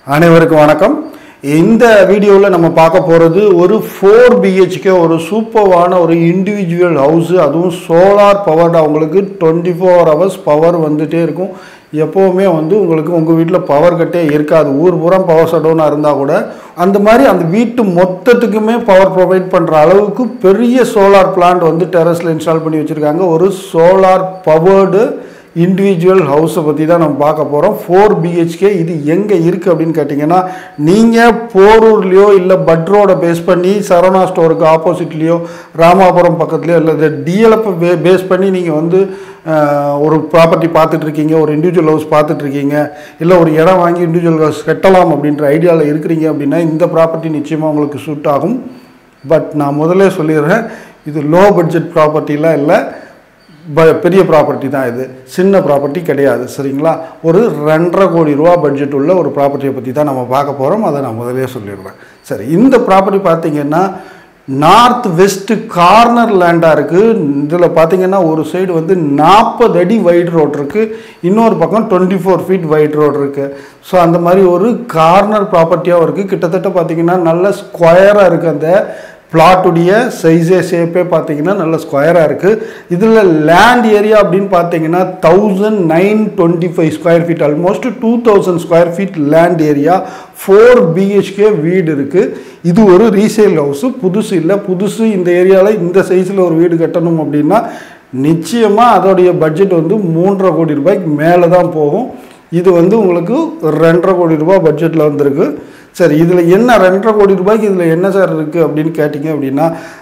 அனைவருக்கும் வணக்கம் இந்த வீடியோவில் நம்ம பார்க்க போகிறது ஒரு ஃபோர் பிஹெச்கே ஒரு சூப்பர்வான ஒரு இண்டிவிஜுவல் ஹவுஸு அதுவும் சோலார் பவர்டு அவங்களுக்கு டுவெண்ட்டி ஃபோர் ஹவர்ஸ் பவர் வந்துட்டே இருக்கும் எப்போவுமே வந்து உங்களுக்கு உங்கள் வீட்டில் பவர் கட்டே இருக்காது ஊர் பூரா பவர் ஷட்டவுனாக இருந்தால் கூட அந்த மாதிரி அந்த வீட்டு மொத்தத்துக்குமே பவர் ப்ரொவைட் பண்ணுற அளவுக்கு பெரிய சோலார் பிளான்ட் வந்து டெரஸில் இன்ஸ்டால் பண்ணி வச்சுருக்காங்க ஒரு சோலார் பவர்டு இண்டிவிஜுவல் ஹவுஸை பற்றி தான் நம்ம பார்க்க போகிறோம் ஃபோர் பிஹெச்கே இது எங்கே இருக்குது அப்படின்னு கேட்டிங்கன்னா நீங்கள் போரூர்லேயோ இல்லை பட்ரோட பேஸ் பண்ணி சரவணா ஸ்டோருக்கு ஆப்போசிட்லேயோ ராமாபுரம் பக்கத்துலையோ இல்லை டிஎல்எஃப் பே பேஸ் பண்ணி நீங்கள் வந்து அஹ், ஒரு ப்ராப்பர்ட்டி பார்த்துட்டு இருக்கீங்க ஒரு இண்டிவிஜுவல் ஹவுஸ் பார்த்துட்டு இருக்கீங்க இல்லை ஒரு இடம் வாங்கி இண்டிவிஜுவல் ஹவுஸ் கட்டலாம் அப்படின்ற ஐடியாவில் இருக்கிறீங்க அப்படின்னா இந்த ப்ராப்பர்ட்டி நிச்சயமாக உங்களுக்கு சூட் ஆகும் பட் நான் முதல்ல சொல்லிடுறேன் இது லோ பட்ஜெட் ப்ராப்பர்ட்டிலாம் இல்லை ப பெரிய ப்ராப்பர்ட்டி தான் இது சின்ன ப்ராப்பர்ட்டி கிடையாது சரிங்களா ஒரு ரெண்டரை கோடி ரூபா பட்ஜெட் உள்ள ஒரு ப்ராப்பர்ட்டியை பற்றி தான் நம்ம பார்க்க போகிறோம் அதை நான் முதலே சொல்லிடுறேன் சரி இந்த ப்ராப்பர்ட்டி பார்த்தீங்கன்னா நார்த் வெஸ்ட் கார்னர் லேண்டாக இருக்குது இதில் பார்த்தீங்கன்னா ஒரு சைடு வந்து நாற்பது அடி வைட் ரோட் இருக்குது இன்னொரு பக்கம் twenty four feet wide road இருக்குது ஸோ அந்த மாதிரி ஒரு கார்னர் ப்ராப்பர்ட்டியாகவும் இருக்குது கிட்டத்தட்ட பார்த்தீங்கன்னா நல்ல ஸ்கொயராக இருக்குது அந்த பிளாட்டுடைய சைஸே ஷேப்பே பார்த்தீங்கன்னா நல்ல ஸ்கொயராக இருக்குது இதில் லேண்ட் ஏரியா அப்படின்னு பார்த்தீங்கன்னா thousand nine twenty five square feet almost two thousand square feet land area four BHK வீடு இருக்குது இது ஒரு ரீசேல் ஹவுஸு புதுசு இல்லை புதுசு இந்த ஏரியாவில் இந்த சைஸில் ஒரு வீடு கட்டணும் அப்படின்னா நிச்சயமாக அதோடைய பட்ஜெட் வந்து மூன்றரை கோடி ரூபாய்க்கு மேலே தான் போகும் இது வந்து உங்களுக்கு ரெண்டரை கோடி ரூபாய் பட்ஜெட்டில் வந்திருக்கு சரி இதில் என்ன ரெண்டரை கோடி ரூபாய்க்கு இதில் என்ன சார் இருக்குது அப்படின்னு கேட்டிங்க அப்படின்னா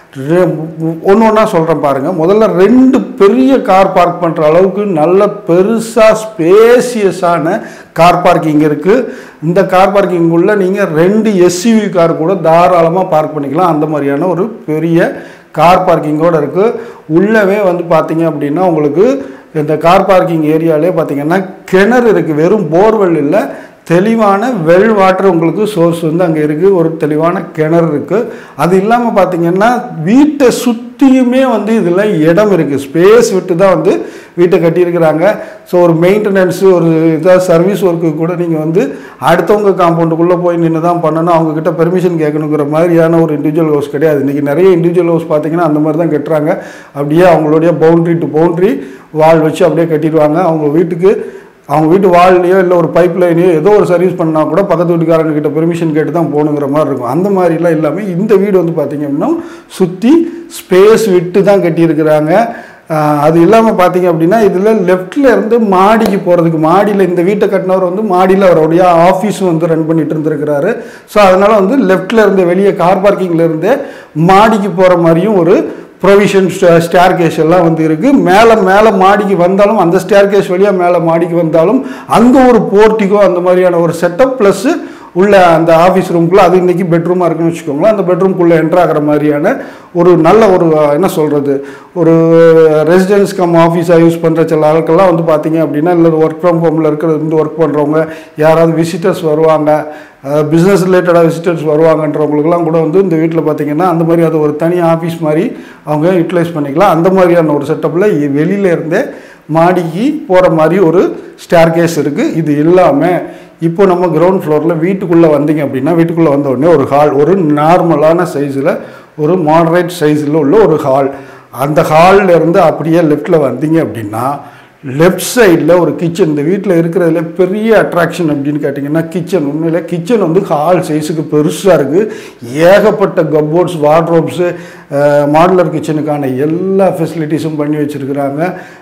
ஒன்று ஒன்றா சொல்கிறேன் பாருங்கள் முதல்ல ரெண்டு பெரிய கார் பார்க் பண்ணுற அளவுக்கு நல்ல பெருசாக ஸ்பேசியஸான கார் பார்க்கிங் இருக்குது இந்த கார் பார்க்கிங் உள்ள நீங்கள் ரெண்டு எஸ்யூவி கார் கூட தாராளமாக பார்க் பண்ணிக்கலாம் அந்த மாதிரியான ஒரு பெரிய கார் பார்க்கிங்கோடு இருக்குது உள்ளவே வந்து பார்த்தீங்க அப்படின்னா உங்களுக்கு இந்த கார் பார்க்கிங் ஏரியாலே பார்த்தீங்கன்னா கிணறு இருக்குது வெறும் போர்வெல் இல்லை தெளிவான வெல் வாட்டர் உங்களுக்கு சோர்ஸ் வந்து அங்கே இருக்குது ஒரு தெளிவான கிணறு இருக்குது அது இல்லாமல் பார்த்தீங்கன்னா வீட்டை சுற்றியுமே வந்து இதில் இடம் இருக்குது ஸ்பேஸ் விட்டு தான் வந்து வீட்டை கட்டியிருக்கிறாங்க ஸோ ஒரு மெயின்டெனன்ஸு ஒரு இதாக சர்வீஸ் ஒர்க்கு கூட நீங்கள் வந்து அடுத்தவங்க காம்பவுண்டுக்குள்ளே போய் நின்று தான் பண்ணணும் அவங்கக்கிட்ட பெர்மிஷன் கேட்கணுங்கிற மாதிரியான ஒரு இண்டிவிஜுவல் ஹவுஸ் கிடையாது இன்றைக்கி நிறைய இண்டிவிஜுவல் ஹவுஸ் பார்த்தீங்கன்னா அந்த மாதிரி தான் கட்டுறாங்க அப்படியே அவங்களுடைய பவுண்ட்ரி டு பவுண்ட்ரி வால் வச்சு அப்படியே கட்டிடுவாங்க அவங்க வீட்டுக்கு அவங்க வீட்டு வால்லையோ இல்லை ஒரு பைப் லைனையோ ஏதோ ஒரு சர்வீஸ் பண்ணால் கூட பக்கத்து வீட்டுக்காரங்க கிட்ட பெர்மிஷன் கேட்டு தான் போகணுங்கிற மாதிரி இருக்கும் அந்த மாதிரிலாம் இல்லாமல் இந்த வீடு வந்து பார்த்திங்க அப்படின்னா சுற்றி ஸ்பேஸ் விட்டு தான் கட்டியிருக்கிறாங்க ஆஹ் அது இல்லாமல் பார்த்தீங்க அப்படின்னா இதில் லெஃப்டில் இருந்து மாடிக்கு போகிறதுக்கு மாடியில் இந்த வீட்டை கட்டினவர் வந்து மாடியில் அவருடைய ஆஃபீஸும் வந்து ரன் பண்ணிட்டு இருந்திருக்கிறாரு ஸோ அதனால் வந்து லெஃப்டில் இருந்து வெளியே கார் பார்க்கிங்கில் இருந்தே மாடிக்கு போகிற மாதிரியும் ஒரு ப்ரொவிஷன் ஸ்டேர் கேஸ் எல்லாம் வந்து இருக்குது மேலே மேலே மாடிக்கு வந்தாலும் அந்த ஸ்டேர் கேஸ் வழியாக மேலே மாடிக்கு வந்தாலும் அங்கே ஒரு போர்ட்டிகோ அந்த மாதிரியான ஒரு செட்டப் ப்ளஸ்ஸு உள்ள அந்த ஆஃபீஸ் ரூம்குள்ளே அது இன்றைக்கி பெட்ரூமாக இருக்குன்னு வச்சுக்கோங்களேன் அந்த பெட்ரூம்குள்ளே என்ட்ரு ஆகிற மாதிரியான ஒரு நல்ல ஒரு அஹ், என்ன சொல்கிறது ஒரு ரெசிடென்ஸ் கம் ஆஃபீஸாக யூஸ் பண்ணுற சில ஆட்கள்லாம் வந்து பார்த்தீங்க அப்படின்னா இல்லை ஒர்க் ஃப்ரம் ஹோமில் இருக்கிறது வந்து ஒர்க் பண்ணுறவங்க யாராவது விசிட்டர்ஸ் வருவாங்க பிஸ்னஸ் ரிலேட்டடாக விசிட்டர்ஸ் வருவாங்கன்றவங்களுக்குலாம் கூட வந்து இந்த வீட்டில் பார்த்தீங்கன்னா அந்த மாதிரி அது ஒரு தனி ஆஃபீஸ் மாதிரி அவங்க யூட்டிலைஸ் பண்ணிக்கலாம் அந்த மாதிரியான ஒரு செட்டப்பில் வெளியில இருந்தே மாடிக்கு போகிற மாதிரி ஒரு ஸ்டேர் கேஸ் இருக்குது இது இல்லாமல் இப்போ நம்ம கிரவுண்ட் ஃப்ளோரில் வீட்டுக்குள்ளே வந்தீங்க அப்படின்னா வீட்டுக்குள்ளே வந்த உடனே ஒரு ஹால் ஒரு நார்மலான சைஸில் ஒரு மாடரேட் சைஸில் உள்ள ஒரு ஹால் அந்த ஹாலில் இருந்து அப்படியே லெஃப்டில் வந்தீங்க அப்படின்னா லெஃப்ட் சைடில் ஒரு கிச்சன் இந்த வீட்டில் இருக்கிறதுல பெரிய அட்ராக்ஷன் அப்படின்னு கேட்டிங்கன்னா கிச்சன் உண்மையில் கிச்சன் வந்து ஹால் சைஸுக்கு பெருசாக இருக்குது ஏகப்பட்ட கப்போர்ட்ஸ் வார்ட்ரோப்ஸு மாடுலர் கிச்சனுக்கான எல்லா ஃபெசிலிட்டிஸும் பண்ணி வச்சுருக்குறாங்க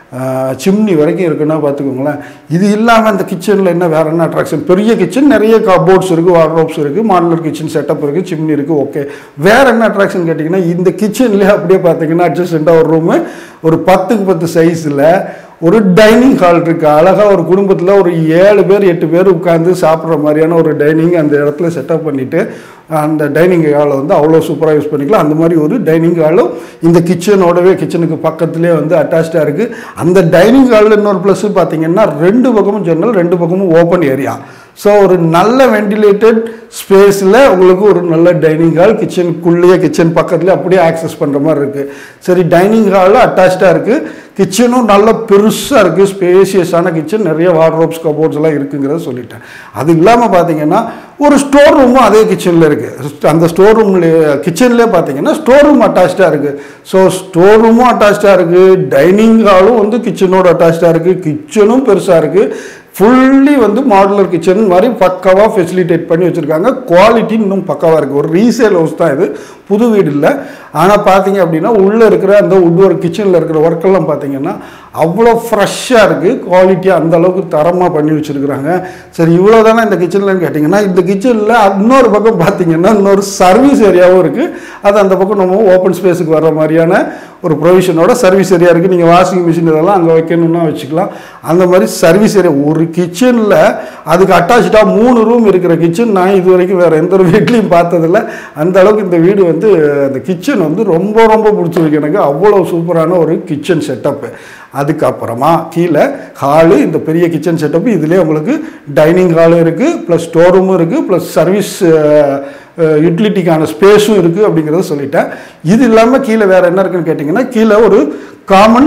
சிம்னி வரைக்கும் இருக்குன்னா பார்த்துக்கோங்களேன் இது இல்லாமல் அந்த கிச்சனில் என்ன வேறு என்ன அட்ராக்ஷன் பெரிய கிச்சன் நிறைய கபோர்ட்ஸ் இருக்குது வார்ட்ரோப்ஸ் இருக்குது மாடுலர் கிச்சன் செட்டப் இருக்குது சிம்னி இருக்குது ஓகே வேறு என்ன அட்ராக்ஷன் கேட்டிங்கன்னா இந்த கிச்சன்லேயே அப்படியே பார்த்தீங்கன்னா அட்ஜஸ்டண்ட்டாக ஒரு ரூமு ஒரு பத்துக்கு பத்து சைஸில் ஒரு டைனிங் ஹால் இருக்குது அழகாக ஒரு குடும்பத்தில் ஒரு ஏழு பேர் எட்டு பேர் உட்காந்து சாப்பிட்ற மாதிரியான ஒரு டைனிங் அந்த இடத்துல செட்டப் பண்ணிவிட்டு அந்த டைனிங் ஹாலை வந்து அவ்வளோ சூப்பராக யூஸ் பண்ணிக்கலாம் அந்த மாதிரி ஒரு டைனிங் ஹாலும் இந்த கிச்சனோடவே கிச்சனுக்கு பக்கத்துலேயே வந்து அட்டாச்சாக இருக்குது அந்த டைனிங் ஹாலில் இன்னொரு ப்ளஸ் பார்த்தீங்கன்னா ரெண்டு பக்கமும் ஜன்னல் ரெண்டு பக்கமும் ஓப்பன் ஏரியா ஸோ ஒரு நல்ல வெண்டிலேட்டட் ஸ்பேஸில் உங்களுக்கு ஒரு நல்ல டைனிங் ஹால் கிச்சனுக்குள்ளேயே கிச்சன் பக்கத்துலேயே அப்படியே ஆக்சஸ் பண்ணுற மாதிரி இருக்குது சரி டைனிங் ஹாலில் அட்டாச்சாக இருக்குது கிச்சனும் நல்ல பெருசாக இருக்குது ஸ்பேசியஸான கிச்சன் நிறைய வார்ட்ரோப்ஸ் கபோர்ட்ஸ் எல்லாம் இருக்குங்கிறத சொல்லிட்டேன் அது இல்லாமல் பார்த்தீங்கன்னா ஒரு ஸ்டோர் ரூமும் அதே கிச்சனில் இருக்குது அந்த ஸ்டோர் ரூம்ல கிச்சன்லேயே பார்த்தீங்கன்னா ஸ்டோர் ரூம் அட்டாச்சாக இருக்குது ஸோ ஸ்டோர் ரூமும் அட்டாச்சாக இருக்குது டைனிங் ஹாலும் வந்து கிச்சனோட அட்டாச்சாக இருக்குது கிச்சனும் பெருசாக இருக்குது ஃபுல்லி வந்து மாடுலர் கிச்சன் மாதிரி பக்காவாக ஃபெசிலிட்டேட் பண்ணி வச்சுருக்காங்க குவாலிட்டி இன்னும் பக்காவாக இருக்குது ஒரு ரீசேல் ஹவுஸ் தான் இது புது வீடு இல்லை ஆனால் பார்த்தீங்க அப்படின்னா உள்ளே இருக்கிற அந்த உட் ஒர்க் கிச்சனில் இருக்கிற ஒர்க்கெல்லாம் பார்த்தீங்கன்னா அவ்வளோ ஃப்ரெஷ்ஷாக இருக்குது குவாலிட்டியாக அந்த அளவுக்கு தரமாக பண்ணி வச்சுருக்குறாங்க சரி இவ்வளோ தானே இந்த கிச்சன்லன்னு கேட்டிங்கன்னா இந்த கிச்சனில் இன்னொரு பக்கம் பார்த்தீங்கன்னா இன்னொரு சர்வீஸ் ஏரியாவும் இருக்குது அது அந்த பக்கம் நம்ம ஓப்பன் ஸ்பேஸுக்கு வர்ற மாதிரியான ஒரு ப்ரொவிஷனோட சர்வீஸ் ஏரியா இருக்குது நீங்கள் வாஷிங் மிஷின் இதெல்லாம் அங்கே வைக்கணும்னா வச்சுக்கலாம் அந்த மாதிரி சர்வீஸ் ஏரியா ஒரு கிச்சனில் அதுக்கு அட்டாச்சாக மூணு ரூம் இருக்கிற கிச்சன் நான் இது வரைக்கும் வேறு எந்த ஒரு வீட்லையும் பார்த்ததில்ல அந்த அளவுக்கு இந்த வீடு வந்து அந்த கிச்சன் வந்து ரொம்ப ரொம்ப பிடிச்சிருக்கு எனக்கு அவ்வளோ சூப்பரான ஒரு கிச்சன் செட்டப்பு அதுக்கப்புறமா கீழே ஹாலு இந்த பெரிய கிச்சன் செட்டப்பு இதுலேயே உங்களுக்கு டைனிங் ஹாலும் இருக்குது ப்ளஸ் ஸ்டோர் ரூமும் இருக்குது ப்ளஸ் சர்வீஸ் யூட்டிலிட்டிக்கான ஸ்பேஸும் இருக்குது அப்படிங்கிறத சொல்லிட்டேன் இது இல்லாமல் கீழே வேறு என்ன இருக்குன்னு கேட்டிங்கன்னா கீழே ஒரு காமன்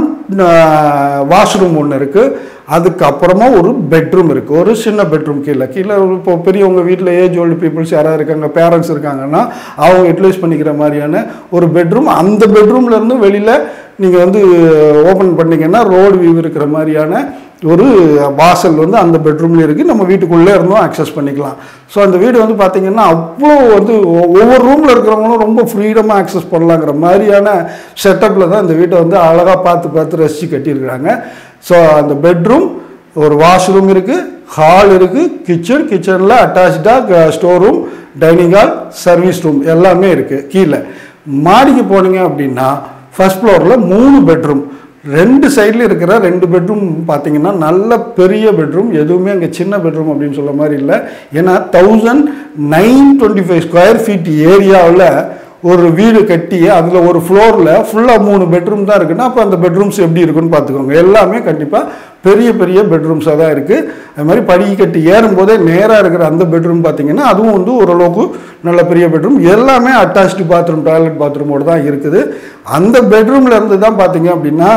வாஷ்ரூம் ஒன்று இருக்குது அதுக்கப்புறமா ஒரு பெட்ரூம் இருக்குது ஒரு சின்ன பெட்ரூம் கீழே கீழே ஒரு இப்போ பெரியவங்க வீட்டில் ஏஜ் ஓல்டு பீப்புள்ஸ் யாராவது இருக்காங்க பேரண்ட்ஸ் இருக்காங்கன்னா அவங்க யூட்டிலைஸ் பண்ணிக்கிற மாதிரியான ஒரு பெட்ரூம் அந்த பெட்ரூம்லேருந்து வெளியில் நீங்கள் வந்து ஓப்பன் பண்ணிங்கன்னா ரோடு வியூ இருக்கிற மாதிரியான ஒரு வாசல் வந்து அந்த பெட்ரூம்ல இருக்குது நம்ம வீட்டுக்குள்ளே இருந்தும் அக்சஸ் பண்ணிக்கலாம் ஸோ அந்த வீடு வந்து பார்த்தீங்கன்னா அவ்வளோ வந்து ஒ- ஒவ்வொரு ரூமில் இருக்கிறவங்களும் ரொம்ப ஃப்ரீடமாக அக்சஸ் பண்ணலாங்கிற மாதிரியான செட்டப்பில் தான் இந்த வீட்டை வந்து அழகாக பார்த்து பார்த்து ரசித்து கட்டியிருக்கிறாங்க ஸோ அந்த பெட்ரூம் ஒரு வாஷ்ரூம் இருக்குது ஹால் இருக்குது கிச்சன் கிச்சனில் அட்டாச்சாக store room dining hall service room எல்லாமே இருக்குது கீழே மாடிக்கு போனீங்க அப்படின்னா ஃபர்ஸ்ட் ஃப்ளோரில் மூணு பெட்ரூம் ரெண்டு சைடில் இருக்கிற ரெண்டு பெட்ரூம் பார்த்தீங்கன்னா நல்ல பெரிய பெட்ரூம் எதுவுமே அங்கே சின்ன பெட்ரூம் அப்படின்னு சொல்ல மாதிரி இல்லை ஏன்னா thousand nine twenty five square feet ஏரியாவில் ஒரு வீடு கட்டி அதில் ஒரு ஃப்ளோரில் ஃபுல்லாக மூணு பெட்ரூம் தான் இருக்குன்னா அப்போ அந்த பெட்ரூம்ஸ் எப்படி இருக்குன்னு பார்த்துக்கோங்க எல்லாமே கண்டிப்பாக பெரிய பெரிய பெட்ரூம்ஸாக தான் இருக்குது அது மாதிரி படி கட்டி ஏறும்போதே நேராக இருக்கிற அந்த பெட்ரூம் பார்த்தீங்கன்னா அதுவும் வந்து ஓரளவுக்கு நல்ல பெரிய பெட்ரூம் எல்லாமே அட்டாச்டு பாத்ரூம் டாய்லெட் பாத்ரூமோடு தான் இருக்குது அந்த பெட்ரூமில் இருந்து தான் பார்த்தீங்க அப்படின்னா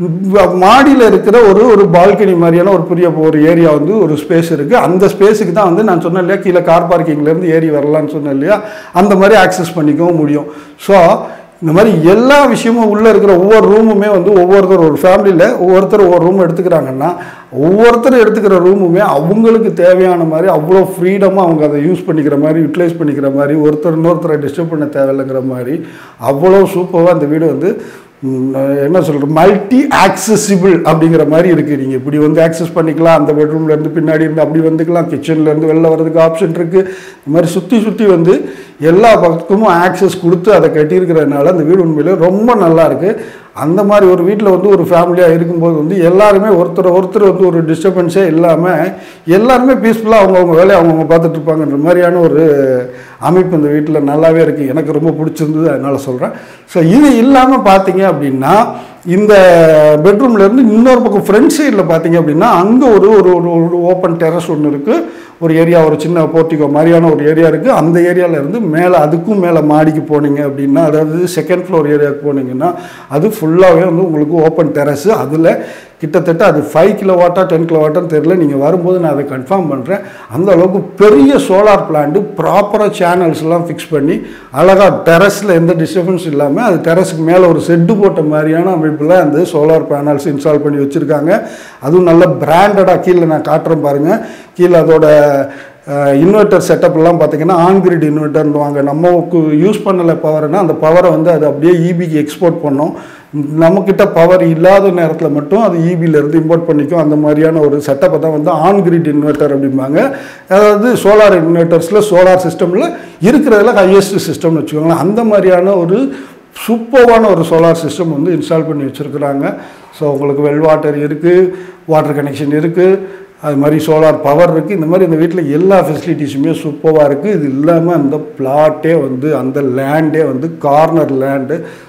மாடியில் இருக்கிற ஒரு ஒரு பால்கனி மாதிரியான ஒரு பெரிய ஒரு ஏரியா வந்து ஒரு ஸ்பேஸ் இருக்குது அந்த ஸ்பேஸுக்கு தான் வந்து நான் சொன்னேன் இல்லையா கீழே கார் பார்க்கிங்லேருந்து ஏறி வரலான்னு சொன்னேன் இல்லையா அந்த மாதிரி ஆக்சஸ் பண்ணிக்கவும் முடியும் ஸோ இந்த மாதிரி எல்லா விஷயமும் உள்ளே இருக்கிற ஒவ்வொரு ரூமுமே வந்து ஒவ்வொருத்தர் ஒரு ஃபேமிலியில் ஒவ்வொருத்தர் ஒவ்வொரு ரூம் எடுத்துக்கிறாங்கன்னா ஒவ்வொருத்தர் எடுத்துக்கிற ரூமுமே அவங்களுக்கு தேவையான மாதிரி அவ்வளோ ஃப்ரீடமாக அவங்க அதை யூஸ் பண்ணிக்கிற மாதிரி யூட்டிலைஸ் பண்ணிக்கிற மாதிரி ஒருத்தர் இன்னொருத்தரை டிஸ்டர்ப் பண்ண தேவையில்லைங்கிற மாதிரி அவ்வளோ சூப்பராக அந்த வீடு வந்து ம், என்ன சொல்கிறது மல்டி ஆக்சசிபிள் அப்படிங்கிற மாதிரி இருக்குது நீங்கள் இப்படி வந்து ஆக்சஸ் பண்ணிக்கலாம் அந்த பெட்ரூம்ல இருந்து பின்னாடி இருந்து அப்படி வந்துக்கலாம் கிச்சன்ல இருந்து வெளில வர்றதுக்கு ஆப்ஷன் இருக்குது இந்த மாதிரி சுற்றி சுற்றி வந்து எல்லா பக்கமும் ஆக்சஸ் கொடுத்து அதை கட்டியிருக்கிறதுனால அந்த வீடு உண்மையிலே ரொம்ப நல்லா இருக்குது அந்த மாதிரி ஒரு வீட்டில் வந்து ஒரு ஃபேமிலியாக இருக்கும்போது வந்து எல்லாருமே ஒருத்தர் ஒருத்தர் வந்து ஒரு டிஸ்டர்பன்ஸே இல்லாமல் எல்லாருமே பீஸ்ஃபுல்லாக அவங்கவுங்க வேலையை அவங்கவுங்க பார்த்துட்டு இருப்பாங்கன்ற மாதிரியான ஒரு அமைப்பு இந்த வீட்டில் நல்லாவே இருக்குது எனக்கு ரொம்ப பிடிச்சிருந்தது அதனால் சொல்கிறேன் ஸோ இது இல்லாமல் பார்த்தீங்க அப்படின்னா இந்த பெட்ரூம்ல இருந்து இன்னொரு பக்கம் ஃப்ரண்ட் சைடில் பார்த்தீங்க அப்படின்னா அங்கே ஒரு ஒரு ஒரு ஒரு ஓப்பன் டெரஸ் ஒன்று இருக்குது ஒரு ஏரியா ஒரு சின்ன போர்ட்டிகோ மாதிரியான ஒரு ஏரியா இருக்குது அந்த ஏரியாவில் இருந்து மேலே அதுக்கும் மேலே மாடிக்கு போனீங்க அப்படின்னா அதாவது செகண்ட் ஃப்ளோர் ஏரியாவுக்கு போனீங்கன்னா அது ஃபுல்லாகவே வந்து உங்களுக்கு ஓப்பன் டெரஸு அதில் கிட்டத்தட்ட அது ஃபைவ் கிலோ வாட்டா டென் கிலோ வாட்டான்னு தெரியல நீங்கள் வரும்போது நான் அதை கன்ஃபார்ம் பண்ணுறேன் அந்த அளவுக்கு பெரிய சோலார் பிளான்ட்டு ப்ராப்பராக சேனல்ஸ்லாம் ஃபிக்ஸ் பண்ணி அழகாக டெரஸில் எந்த டிஸ்டர்பன்ஸ் இல்லாமல் அது டெரஸுக்கு மேலே ஒரு செட்டு போட்ட மாதிரியான அமைப்பில் அந்த சோலார் பேனல்ஸ் இன்ஸ்டால் பண்ணி வச்சுருக்காங்க அதுவும் நல்ல பிராண்டடாக கீழே நான் காட்டுறேன் பாருங்கள் கீழே அதோட இன்வெர்ட்டர் செட்டப்லாம் பார்த்தீங்கன்னா ஆன் கிரிட் இன்வெர்ட்டர்னுவாங்க நமக்கு யூஸ் பண்ணலை பவர்னா அந்த பவரை வந்து அது அப்படியே இபிக்கு எக்ஸ்போர்ட் பண்ணோம் நம்மக்கிட்ட பவர் இல்லாத நேரத்தில் மட்டும் அது இபியிலேருந்து இம்போர்ட் பண்ணிக்கும் அந்த மாதிரியான ஒரு செட்டப்பை தான் வந்து ஆன் கிரிட் இன்வெர்ட்டர் அப்படிம்பாங்க அதாவது சோலார் இன்வெர்ட்டர்ஸில் சோலார் சிஸ்டமில் இருக்கிறதுல ஹையஸ்ட் சிஸ்டம்னு வச்சுக்கோங்களேன் அந்த மாதிரியான ஒரு சூப்பர்வான ஒரு சோலார் சிஸ்டம் வந்து இன்ஸ்டால் பண்ணி வச்சுருக்குறாங்க ஸோ உங்களுக்கு வெல் வாட்டர் இருக்குது வாட்டர் கனெக்ஷன் இருக்குது அது மாதிரி சோலார் பவர் இருக்குது இந்த மாதிரி இந்த வீட்டில் எல்லா ஃபெசிலிட்டிஸுமே சூப்பராக இருக்குது இது இல்லாமல் அந்த பிளாட்டே வந்து அந்த லேண்டே வந்து கார்னர் லேண்டு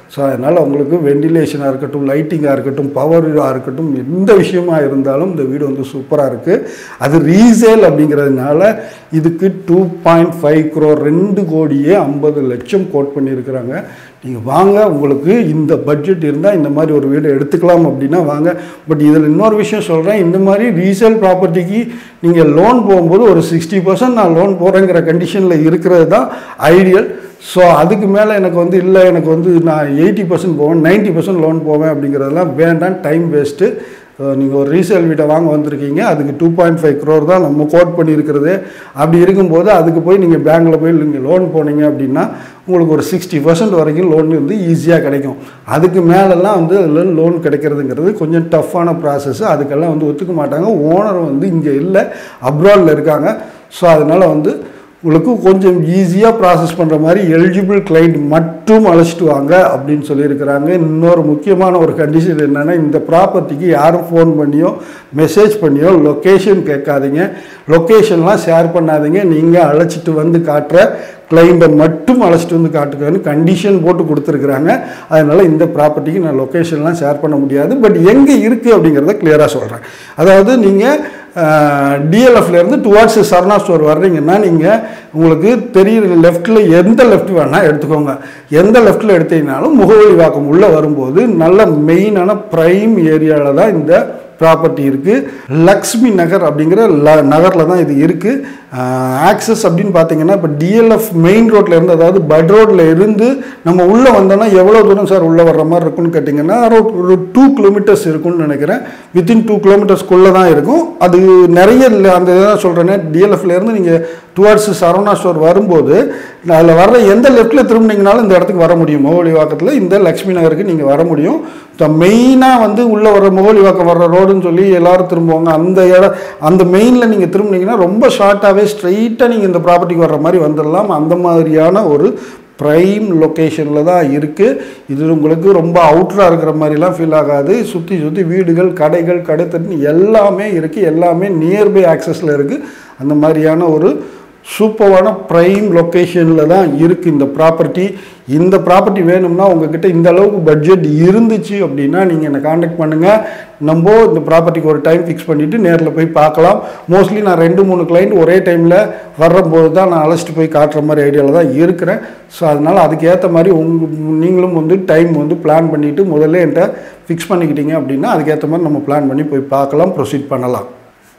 ஸோ அதனால் உங்களுக்கு வெண்டிலேஷனாக இருக்கட்டும் லைட்டிங்காக இருக்கட்டும் பவராக இருக்கட்டும் எந்த விஷயமா இருந்தாலும் இந்த வீடு வந்து சூப்பராக இருக்குது அது ரீசேல் அப்படிங்கிறதுனால இதுக்கு டூ பாயிண்ட் ஃபைவ் க்ரோர் ரெண்டு கோடியே ஐம்பது லட்சம் கோட் பண்ணியிருக்கிறாங்க நீங்கள் வாங்க உங்களுக்கு இந்த பட்ஜெட் இருந்தால் இந்த மாதிரி ஒரு வீடு எடுத்துக்கலாம் அப்படின்னா வாங்க பட் இதில் இன்னொரு விஷயம் சொல்கிறேன் இந்த மாதிரி ரீசேல் ப்ராப்பர்ட்டிக்கு நீங்கள் லோன் போகும்போது ஒரு சிக்ஸ்டி பர்சன்ட் நான் லோன் போகிறேங்கிற கண்டிஷனில் இருக்கிறது தான் ஐடியல் ஸோ அதுக்கு மேலே எனக்கு வந்து இல்லை எனக்கு வந்து நான் எயிட்டி பர்சன்ட் போவேன் நைன்ட்டி பர்சன்ட் லோன் போவேன் அப்படிங்கிறதெல்லாம் வேண்டாம் டைம் வேஸ்ட்டு நீங்கள் ஒரு ரீசேல் வீட்டை வாங்க வந்திருக்கீங்க அதுக்கு டூ பாயிண்ட் ஃபைவ் க்ரோர் தான் நம்ம கோட் பண்ணியிருக்கிறது அப்படி இருக்கும்போது அதுக்கு போய் நீங்கள் பேங்க்கில் போய் நீங்கள் லோன் போனீங்க அப்படின்னா உங்களுக்கு ஒரு சிக்ஸ்டி பர்சன்ட் வரைக்கும் லோன் வந்து ஈஸியாக கிடைக்கும் அதுக்கு மேலெல்லாம் வந்து அதில் லோன் கிடைக்கிறதுங்கிறது கொஞ்சம் டஃப்பான ப்ராசஸ் அதுக்கெல்லாம் வந்து ஒத்துக்க மாட்டாங்க ஓனர் வந்து இங்கே இல்லை அப்ராடில் இருக்காங்க ஸோ அதனால் வந்து உங்களுக்கு கொஞ்சம் ஈஸியாக ப்ராசஸ் பண்ணுற மாதிரி எலிஜிபிள் கிளைண்ட் மட்டும் அழைச்சிட்டு வாங்க அப்படின்னு சொல்லியிருக்கிறாங்க இன்னொரு முக்கியமான ஒரு கண்டிஷன் என்னென்னா இந்த ப்ராப்பர்ட்டிக்கு யாரும் ஃபோன் பண்ணியோ மெசேஜ் பண்ணியோ லொக்கேஷன் கேட்காதீங்க லொக்கேஷன்லாம் ஷேர் பண்ணாதீங்க நீங்கள் அழைச்சிட்டு வந்து காட்டுற கிளைண்ட்டை மட்டும் அழைச்சிட்டு வந்து காட்டுக்கன்னு கண்டிஷன் போட்டு கொடுத்துருக்குறாங்க அதனால் இந்த ப்ராப்பர்ட்டிக்கு நான் லொக்கேஷன்லாம் ஷேர் பண்ண முடியாது பட் எங்கே இருக்குது அப்படிங்கிறத கிளியராக சொல்கிறேன் அதாவது நீங்கள் டிஎல்எஃப்லேருந்து டுவார்ட்ஸ் சரணா ஸ்டோர் வர்றீங்கன்னா நீங்கள் உங்களுக்கு தெரியுற லெஃப்ட்டில் எந்த லெஃப்ட் வேணால் எடுத்துக்கோங்க எந்த லெஃப்ட்டில் எடுத்தீங்கனாலும் முகவரி வாக்கம் உள்ளே வரும்போது நல்ல மெயினான ப்ரைம் ஏரியாவில் தான் இந்த ப்ராப்பர்ட்டி இருக்குது லக்ஷ்மி நகர் அப்படிங்கிற ல நகரில் தான் இது இருக்குது ஆக்சஸ் அப்படின்னு பார்த்தீங்கன்னா இப்போ டிஎல்எஃப் மெயின் ரோட்டில் இருந்து அதாவது பட் ரோட்டில் இருந்து நம்ம உள்ளே வந்தோம்னா எவ்வளோ தூரம் சார் உள்ளே வர்ற மாதிரி இருக்குன்னு கேட்டிங்கன்னா அரௌண்ட் ஒரு டூ கிலோமீட்டர்ஸ் இருக்கும்னு நினைக்கிறேன் வித்தின் டூ கிலோமீட்டர்ஸ்க்குள்ளே தான் இருக்கும் அது நிறைய இல்லை அந்த இதான் சொல்கிறேனே டிஎல்எஃப்லேருந்து நீங்கள் டுவார்ட்ஸ் சரவணா ஸ்டோர் வரும்போது அதில் வர்ற எந்த லெஃப்ட்டில் திரும்பினீங்கனாலும் இந்த இடத்துக்கு வர முடியும் மோகலி வாக்கத்தில் இந்த லக்ஷ்மி நகருக்கு நீங்கள் வர முடியும் மெயினாக வந்து உள்ளே வர்ற மோகலி வாக்கம் வர்ற ரோடுன்னு சொல்லி எல்லாரும் திரும்புவாங்க அந்த இடம் அந்த மெயினில் நீங்கள் திரும்பினீங்கன்னா ரொம்ப ஷார்ட்டாகவே ஸ்ட்ரைட்டாக நீங்கள் இந்த ப்ராப்பர்ட்டிக்கு வர்ற மாதிரி வந்துடலாம் அந்த மாதிரியான ஒரு ப்ரைம் லொக்கேஷனில் தான் இருக்குது இது உங்களுக்கு ரொம்ப அவுட்டராக இருக்கிற மாதிரிலாம் ஃபீல் ஆகாது சுற்றி சுற்றி வீடுகள் கடைகள் கடைத்தண்ணி எல்லாமே இருக்குது எல்லாமே நியர்பை ஆக்சஸில் இருக்குது அந்த மாதிரியான ஒரு சூப்பரான ப்ரைம் லொக்கேஷனில் தான் இருக்குது இந்த ப்ராப்பர்ட்டி இந்த ப்ராப்பர்ட்டி வேணும்னா உங்ககிட்ட இந்த அளவுக்கு பட்ஜெட் இருந்துச்சு அப்படின்னா நீங்கள் என்னை காண்டாக்ட் பண்ணுங்கள் நம்ம இந்த ப்ராப்பர்ட்டிக்கு ஒரு டைம் ஃபிக்ஸ் பண்ணிவிட்டு நேரில் போய் பார்க்கலாம் மோஸ்ட்லி நான் ரெண்டு மூணு கிளைண்ட் ஒரே டைமில் வர்றபோது தான் நான் அழைச்சிட்டு போய் காட்டுற மாதிரி ஐடியாவில் தான் இருக்கிறேன் ஸோ அதனால் அதுக்கு ஏற்ற மாதிரி உங்க நீங்களும் வந்து டைம் வந்து பிளான் பண்ணிவிட்டு முதல்ல என்கிட்ட ஃபிக்ஸ் பண்ணிக்கிட்டீங்க அப்படின்னா அதுக்கேற்ற மாதிரி நம்ம பிளான் பண்ணி போய் பார்க்கலாம் ப்ரொசீட் பண்ணலாம்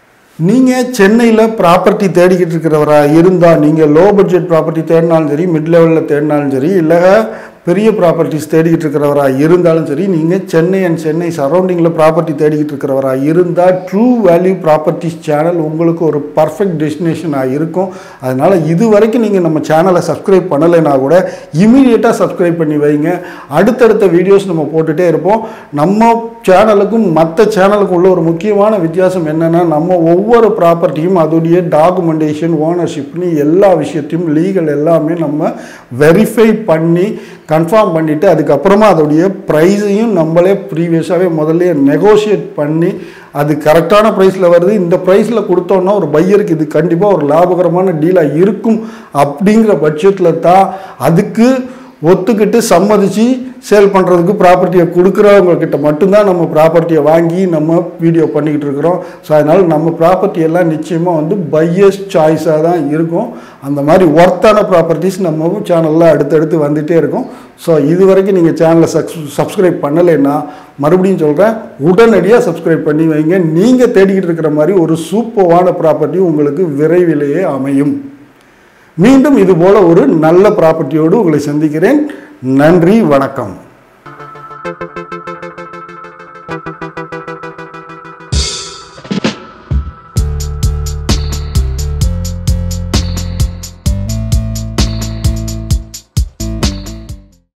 நீங்கள் சென்னையில் ப்ராப்பர்ட்டி தேடிக்கிட்டு இருக்கிறவரா இருந்தால் நீங்கள் லோ பட்ஜெட் ப்ராப்பர்ட்டி தேடினாலும் சரி மிட் லெவலில் தேடினாலும் சரி இல்லை பெரிய ப்ராப்பர்ட்டிஸ் தேடிக்கிட்டு இருக்கிறவரா இருந்தாலும் சரி நீங்கள் சென்னை அண்ட் சென்னை சரௌண்டிங்கில் ப்ராப்பர்ட்டி தேடிக்கிட்டு இருக்கிறவரா இருந்தால் ட்ரூ வேல்யூ ப்ராப்பர்ட்டிஸ் சேனல் உங்களுக்கு ஒரு பர்ஃபெக்ட் டெஸ்டினேஷனாக இருக்கும் அதனால் இது வரைக்கும் நீங்கள் நம்ம சேனலை சப்ஸ்கிரைப் பண்ணலைன்னா கூட இமீடியட்டாக சப்ஸ்கிரைப் பண்ணி வைங்க அடுத்தடுத்த வீடியோஸ் நம்ம போட்டுகிட்டே இருப்போம் நம்ம சேனலுக்கும் மற்ற சேனலுக்கும் உள்ள ஒரு முக்கியமான வித்தியாசம் என்னென்னா நம்ம ஒவ்வொரு ப்ராப்பர்ட்டியும் அதோடைய டாக்குமெண்டேஷன் ஓனர்ஷிப்னு எல்லா விஷயத்தையும் லீகல் எல்லாமே நம்ம வெரிஃபை பண்ணி கன்ஃபார்ம் பண்ணிவிட்டு அதுக்கப்புறமா அதோடைய ப்ரைஸையும் நம்மளே ப்ரீவியஸாகவே முதல்ல நெகோஷியேட் பண்ணி அது கரெக்டான ப்ரைஸில் வருது இந்த ப்ரைஸில் கொடுத்தோன்னா ஒரு பையருக்கு இது கண்டிப்பாக ஒரு லாபகரமான டீலாக இருக்கும் அப்படிங்கிற பட்சத்தில் தான் அதுக்கு ஒத்துக்கிட்டு சம்மதிச்சு சேல் பண்ணுறதுக்கு ப்ராப்பர்ட்டியை கொடுக்குறவங்க கிட்ட மட்டும்தான் நம்ம ப்ராப்பர்ட்டியை வாங்கி நம்ம வீடியோ பண்ணிக்கிட்டு இருக்கிறோம் ஸோ அதனால் நம்ம ப்ராப்பர்ட்டி எல்லாம் நிச்சயமாக வந்து பையஸ் சாய்ஸாக தான் இருக்கும் அந்த மாதிரி ஒர்த்தான ப்ராப்பர்ட்டிஸ் நம்ம சேனலில் அடுத்தடுத்து வந்துகிட்டே இருக்கும் ஸோ இது வரைக்கும் நீங்கள் சேனலை சப்ஸ் சப்ஸ்கிரைப் பண்ணலைன்னா மறுபடியும் சொல்கிறேன் உடனடியாக சப்ஸ்கிரைப் பண்ணி வைங்க நீங்கள் தேடிக்கிட்டு இருக்கிற மாதிரி ஒரு சூப்பரான ப்ராப்பர்ட்டி உங்களுக்கு விரைவிலேயே அமையும் மீண்டும் இதுபோல ஒரு நல்ல ப்ராப்பர்ட்டியோடு உங்களை சந்திக்கிறேன் நன்றி வணக்கம்